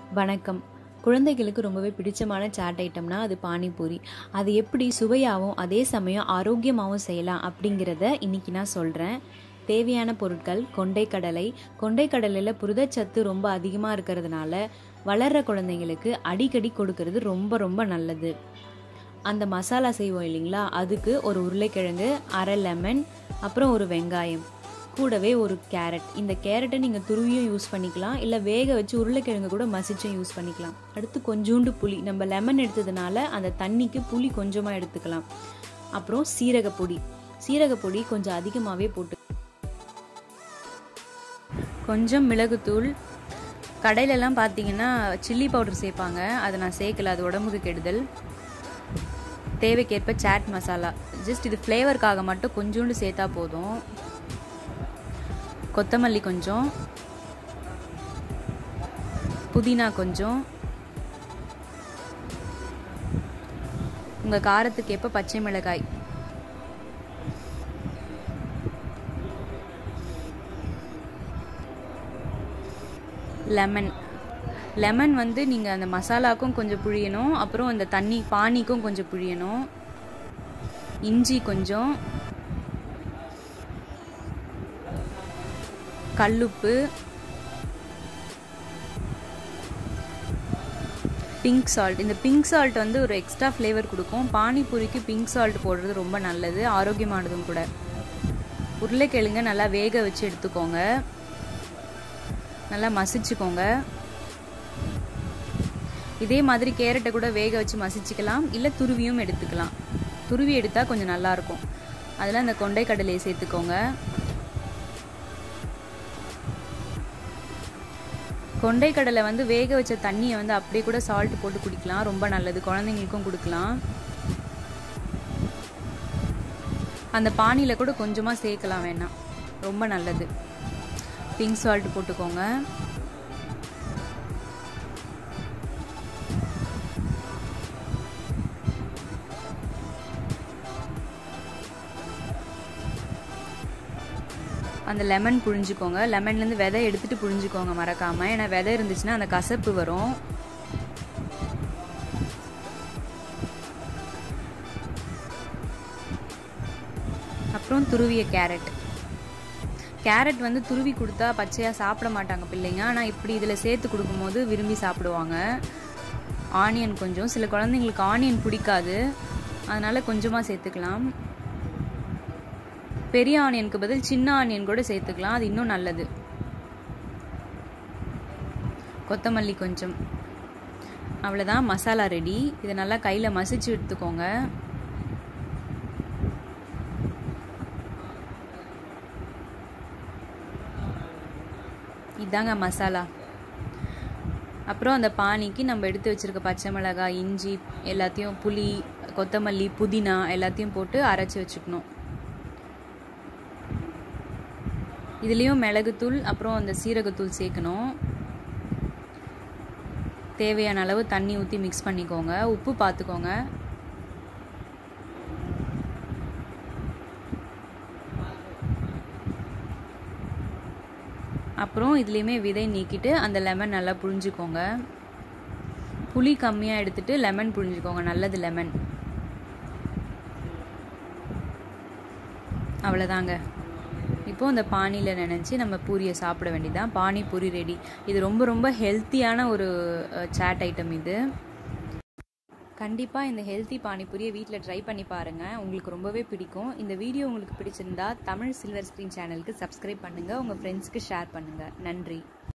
வணக்கம் குழந்தைகளுக்கு ரொம்பவே பிடிச்சமான சாட் ஐட்டம்னா அது பானிபூரி அது எப்படி சுவையாகவும் அதே சமயம் ஆரோக்கியமாகவும் செய்யலாம் அப்படிங்கிறத இன்னைக்கு நான் சொல்கிறேன் தேவையான பொருட்கள் கொண்டைக்கடலை கொண்டைக்கடலையில் புரதச்சத்து ரொம்ப அதிகமாக இருக்கிறதுனால வளர்கிற குழந்தைங்களுக்கு அடிக்கடி கொடுக்கறது ரொம்ப ரொம்ப நல்லது அந்த மசாலா செய்வோம் இல்லைங்களா அதுக்கு ஒரு உருளைக்கிழங்கு அரை லெமன் அப்புறம் ஒரு வெங்காயம் கூடவே ஒரு கேரட் இந்த கேரட்டை நீங்கள் துருவியும் யூஸ் பண்ணிக்கலாம் இல்லை வேக வச்சு உருளைக்கிழங்கு கூட மசிச்சும் யூஸ் பண்ணிக்கலாம் அடுத்து கொஞ்சோண்டு புளி நம்ம லெமன் எடுத்ததுனால அந்த தண்ணிக்கு புளி கொஞ்சமாக எடுத்துக்கலாம் அப்புறம் சீரகப்பொடி சீரகப்பொடி கொஞ்சம் அதிகமாகவே போட்டு கொஞ்சம் மிளகுத்தூள் கடையிலலாம் பார்த்தீங்கன்னா சில்லி பவுடர் சேர்ப்பாங்க அதை நான் சேர்க்கல அது உடம்புக்கு கெடுதல் தேவைக்கேற்ப சாட் மசாலா ஜஸ்ட் இது ஃப்ளேவருக்காக மட்டும் கொஞ்சோண்டு சேர்த்தா போதும் கொத்தமல்லி கொஞ்சம் புதினா கொஞ்சம் உங்கள் காரத்துக்கு ஏற்ப பச்சை மிளகாய் லெமன் லெமன் வந்து நீங்கள் அந்த மசாலாக்கும் கொஞ்சம் புழியணும் அப்புறம் அந்த தண்ணி பானிக்கும் கொஞ்சம் புழியணும் இஞ்சி கொஞ்சம் கல்லுப்பு பிங்க் சால்ட் இந்த பிங்க் சால்ட் வந்து ஒரு எக்ஸ்ட்ரா ஃப்ளேவர் கொடுக்கும் பானிபூரிக்கு பிங்க் சால்ட் போடுறது ரொம்ப நல்லது ஆரோக்கியமானதும் கூட உருளைக்கிழங்க நல்லா வேக வச்சு எடுத்துக்கோங்க நல்லா மசிச்சுக்கோங்க இதே மாதிரி கேரட்டை கூட வேக வச்சு மசிச்சுக்கலாம் இல்லை துருவியும் எடுத்துக்கலாம் துருவி எடுத்தால் கொஞ்சம் நல்லாயிருக்கும் அதில் அந்த கொண்டை கடலையை சேர்த்துக்கோங்க கொண்டை கடலை வந்து வேக வச்ச தண்ணியை வந்து அப்படியே கூட சால்ட் போட்டு குடிக்கலாம் ரொம்ப நல்லது குழந்தைங்களுக்கும் கொடுக்கலாம் அந்த பானியில் கூட கொஞ்சமாக சேர்க்கலாம் வேணாம் ரொம்ப நல்லது பிங்க் சால்ட் போட்டுக்கோங்க அந்த லெமன் புழிஞ்சுக்கோங்க லெமன்லேருந்து விதை எடுத்துகிட்டு புழிஞ்சுக்கோங்க மறக்காமல் ஏன்னா விதை இருந்துச்சுன்னா அந்த கசப்பு வரும் அப்புறம் துருவிய கேரட் கேரட் வந்து துருவி கொடுத்தா பச்சையாக சாப்பிட மாட்டாங்க பிள்ளைங்க ஆனால் இப்படி இதில் சேர்த்து கொடுக்கும்போது விரும்பி சாப்பிடுவாங்க ஆனியன் கொஞ்சம் சில குழந்தைங்களுக்கு ஆனியன் பிடிக்காது அதனால் கொஞ்சமாக சேர்த்துக்கலாம் பெரிய ஆனியனுக்கு பதில் சின்ன ஆனியன் கூட சேர்த்துக்கலாம் அது இன்னும் நல்லது கொத்தமல்லி கொஞ்சம் அவ்வளோதான் மசாலா ரெடி இதை நல்லா கையில் மசிச்சு எடுத்துக்கோங்க இதாங்க மசாலா அப்புறம் அந்த பானிக்கு நம்ம எடுத்து வச்சுருக்க பச்சை மிளகாய் இஞ்சி எல்லாத்தையும் புளி கொத்தமல்லி புதினா எல்லாத்தையும் போட்டு அரைச்சி வச்சுக்கணும் இதுலேயும் மிளகுத்தூள் அப்புறம் அந்த சீரகத்தூள் சேர்க்கணும் தேவையான அளவு தண்ணி ஊற்றி மிக்ஸ் பண்ணிக்கோங்க உப்பு பார்த்துக்கோங்க அப்புறம் இதுலேயுமே விதை நீக்கிட்டு அந்த லெமன் நல்லா புழிஞ்சுக்கோங்க புளி கம்மியாக எடுத்துட்டு லெமன் புழிஞ்சுக்கோங்க நல்லது லெமன் அவ்வளோதாங்க இப்போது இந்த பானியில் நினச்சி நம்ம பூரியை சாப்பிட வேண்டியதான் பானி பூரி ரெடி இது ரொம்ப ரொம்ப ஹெல்த்தியான ஒரு சாட் ஐட்டம் இது கண்டிப்பாக இந்த ஹெல்த்தி பானிபூரியை வீட்டில் ட்ரை பண்ணி பாருங்கள் உங்களுக்கு ரொம்பவே பிடிக்கும் இந்த வீடியோ உங்களுக்கு பிடிச்சிருந்தா தமிழ் சில்வர் ஸ்க்ரீன் சேனலுக்கு சப்ஸ்கிரைப் பண்ணுங்கள் உங்கள் ஃப்ரெண்ட்ஸ்க்கு ஷேர் பண்ணுங்கள் நன்றி